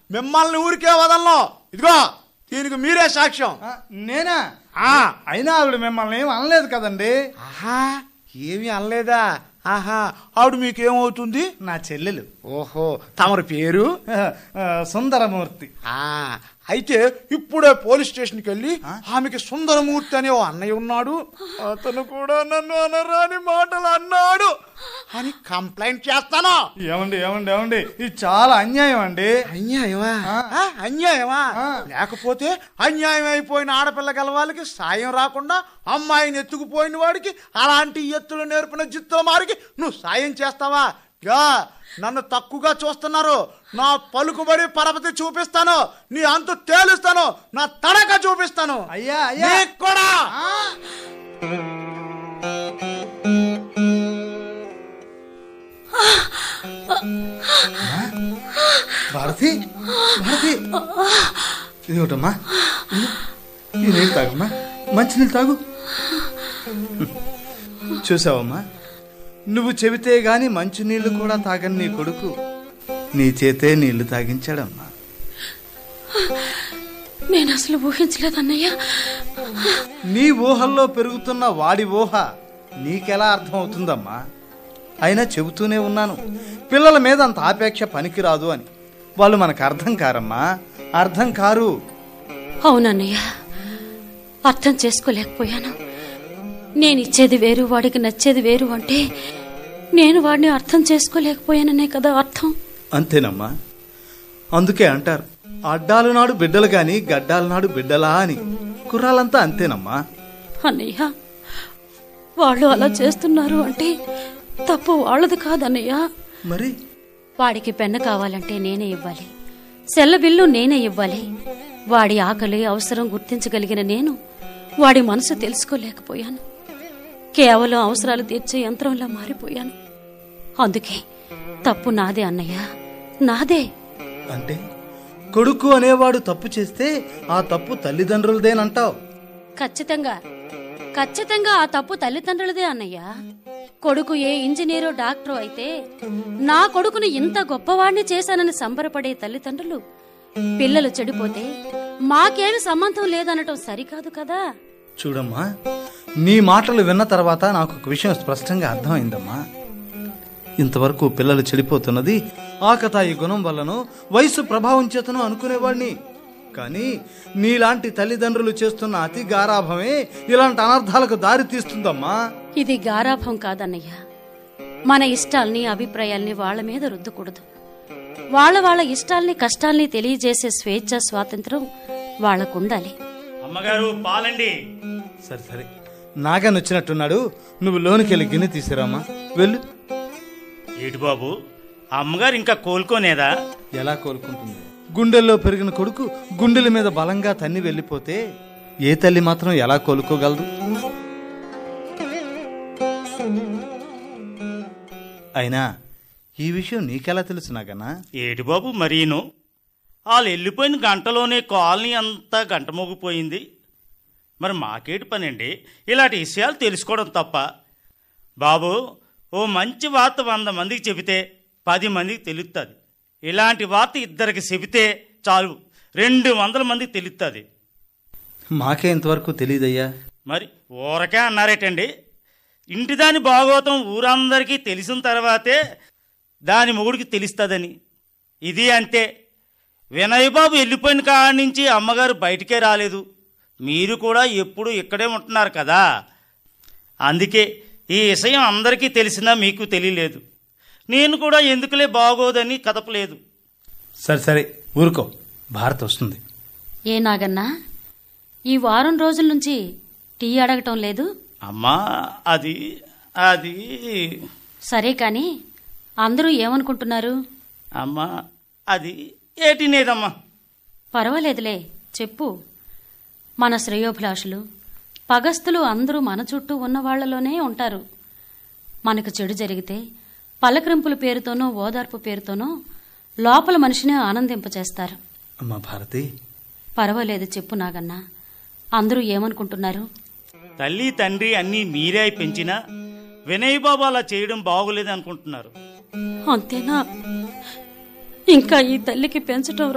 మిమ్మల్ని ఊరికే వదలను ఇదిగో దీనికి మీరే సాక్ష్యం ఆ, నేనా ఆ. అయినా ఆవిడ మిమ్మల్ని ఏం అనలేదు కదండి ఆహా ఏమీ అనలేదా ఆహా ఆవిడ మీకేమవుతుంది నా చెల్లెలు ఓహో తమరి పేరు ఆ, ఆ, సుందరమూర్తి ఆ అయితే ఇప్పుడే పోలీస్ స్టేషన్కి వెళ్ళి ఆమెకి సుందరమూర్తి అనే ఓ అన్నయ్య ఉన్నాడు అతను కూడా నన్ను అనరాని మాటలు అన్నాడు అని కంప్లైంట్ చేస్తాను ఏమండి ఏమండి ఏమండి ఇది చాలా అన్యాయం అండి అన్యాయమా ఆ. ఆ, అన్యాయమా ఆ. లేకపోతే అన్యాయం అయిపోయిన ఆడపిల్ల గల వాళ్ళకి సాయం రాకుండా అమ్మాయిని ఎత్తుకుపోయిన వాడికి అలాంటి ఎత్తులు నేర్పిన జిత్తుల మారికి నువ్వు సాయం చేస్తావా గా నన్ను తక్కువగా చూస్తున్నారు నా పలుకుబడి పరపతి చూపిస్తాను నీ అంతు తేలుస్తాను నా తడక చూపిస్తాను అయ్యా అయ్యా నీకు కూడా భారతి భారతి ఇదిగోటమ్మా ఈ నీళ్ళు తాగమ్మా మంచినీళ్ళు తాగు చూసావమ్మా నువ్వు చెబితే గాని మంచినీళ్ళు కూడా తాగని నీ కొడుకు నీ చేతే నీళ్లు తాగించాడమ్మా నేను అసలు ఊహించలేదు అన్నయ్య నీ ఊహల్లో పెరుగుతున్న వాడి ఊహ నీకెలా అర్థమవుతుందమ్మా అయినా చెబుతూనే ఉన్నాను పిల్లల మీద అంత ఆపేక్ష పనికిరాదు అని వాళ్ళు మనకు అర్థం కారమ్మా అర్థం కారు అవునన్నయ్య అర్థం చేసుకోలేకపోయాను నేను ఇచ్చేది వేరు వాడికి నచ్చేది వేరు అంటే నేను వాడిని అర్థం చేసుకోలేకపోయాననే కదా అర్థం అంతేనమ్మా అందుకే అంటారు అడ్డాలు నాడు బిడ్డలు గాని గడ్డాల నాడు బిడ్డలా అని కుర్రాలంతా అంతేనమ్మా అన్నయ్య వాళ్ళు అలా చేస్తున్నారు అంటే తప్పు వాళ్ళది కాదన్నయ్య మరి వాడికి పెన్ను కావాలంటే నేనే ఇవ్వాలి సెల్ల బిల్లు నేనే ఇవ్వాలి వాడి ఆకలి అవసరం గుర్తించగలిగిన నేను వాడి మనసు తెలుసుకోలేకపోయాను కేవలం అవసరాలు తీర్చే యంత్రంలా మారిపోయాను అందుకే తప్పు నాదే అన్నయ్య నాదే అంటే కొడుకు అనేవాడు తప్పు చేస్తే ఆ తప్పు తల్లిదండ్రులదేనంటావు ఖచ్చితంగా ఖచ్చితంగా ఆ తప్పు తల్లిదండ్రులదే అన్నయ్య కొడుకు ఏ ఇంజనీరో డాక్టరో అయితే నా కొడుకును ఇంత గొప్పవాణ్ణి చేశానని సంబరపడే తల్లిదండ్రులు పిల్లలు చెడిపోతే మాకేమి సంబంధం లేదనటం సరికాదు కదా చూడమ్మా నీ మాటలు విన్న తర్వాత నాకు ఒక విషయం స్పష్టంగా అర్థమైందమ్మా ఇంతవరకు పిల్లలు చెడిపోతున్నది ఆకతాయి గుణం వల్లనో వయసు ప్రభావం చేతనో అనుకునేవాడిని కానీ నీలాంటి తల్లిదండ్రులు చేస్తున్న అతి గారాభమే ఇలాంటి అనర్థాలకు దారి తీస్తుందమ్మా ఇది గారాభం కాదన్నయ్య మన ఇష్టాల్ని అభిప్రాయాల్ని వాళ్ళ మీద రుద్దకూడదు వాళ్ళ వాళ్ళ ఇష్టాల్ని కష్టాల్ని తెలియజేసే స్వేచ్ఛ స్వాతంత్రం వాళ్ళకుండాలి అమ్మగారు పాలండి సరే సరే నాగన్ వచ్చినట్టున్నాడు నువ్వు లోనికి వెళ్ళి గిన్నె తీసిరామా వెళ్ళు ఏటి బాబు ఆ అమ్మగారు ఇంకా కోలుకోనేదా ఎలా కోలుకుంటుంది గుండెల్లో పెరిగిన కొడుకు గుండెల మీద బలంగా తన్ని వెళ్ళిపోతే ఏ తల్లి మాత్రం ఎలా కోలుకోగలదు అయినా ఈ విషయం నీకెలా తెలుసు నాగన్నా ఏటి బాబు మరీను వాళ్ళు వెళ్ళిపోయిన గంటలోనే కాలనీ అంతా గంట మోగిపోయింది మరి మాకేటి పని అండి ఇలాంటి విషయాలు తెలుసుకోవడం తప్ప బాబు ఓ మంచి వార్త వంద మందికి చెబితే పది మందికి తెలుస్తుంది ఇలాంటి వార్త ఇద్దరికి చెబితే చాలు రెండు వందల మందికి తెలుస్తుంది మాకే ఇంతవరకు తెలియదయ్యా మరి ఊరకే అన్నారేటండి ఇంటి దాని భాగవతం ఊరందరికీ తెలిసిన తర్వాతే దాని మొగుడికి తెలుస్తుందని ఇది అంతే వినయ్ బాబు వెళ్ళిపోయిన కాడి నుంచి అమ్మగారు బయటికే రాలేదు మీరు కూడా ఎప్పుడు ఇక్కడే ఉంటున్నారు కదా అందుకే ఈ విషయం అందరికీ తెలిసినా మీకు తెలియలేదు నేను కూడా ఎందుకులే బాగోదని కదపలేదు సరే సరే ఊరుకో భారత్ వస్తుంది ఏ నాగన్నా ఈ వారం రోజుల నుంచి టీ అడగటం లేదు అమ్మా అది అది సరే కాని అందరూ ఏమనుకుంటున్నారు అమ్మా అది ఏటినేదమ్మా పర్వాలేదులే చెప్పు మన శ్రేయోభిలాషులు పగస్తులు అందరూ మన చుట్టూ ఉన్న వాళ్లలోనే ఉంటారు మనకు చెడు జరిగితే పలకరింపుల పేరుతోనో ఓదార్పు పేరుతోనో లోపల మనిషిని ఆనందింపచేస్తారు అమ్మా భారతి పర్వాలేదు చెప్పు నాగన్నా అందరూ ఏమనుకుంటున్నారు తల్లి తండ్రి అన్నీ మీరే పెంచినా వినయ్ బాబు అలా చేయడం బాగోలేదు అనుకుంటున్నారు అంతేనా ఇంకా ఈ తల్లికి పెంచటం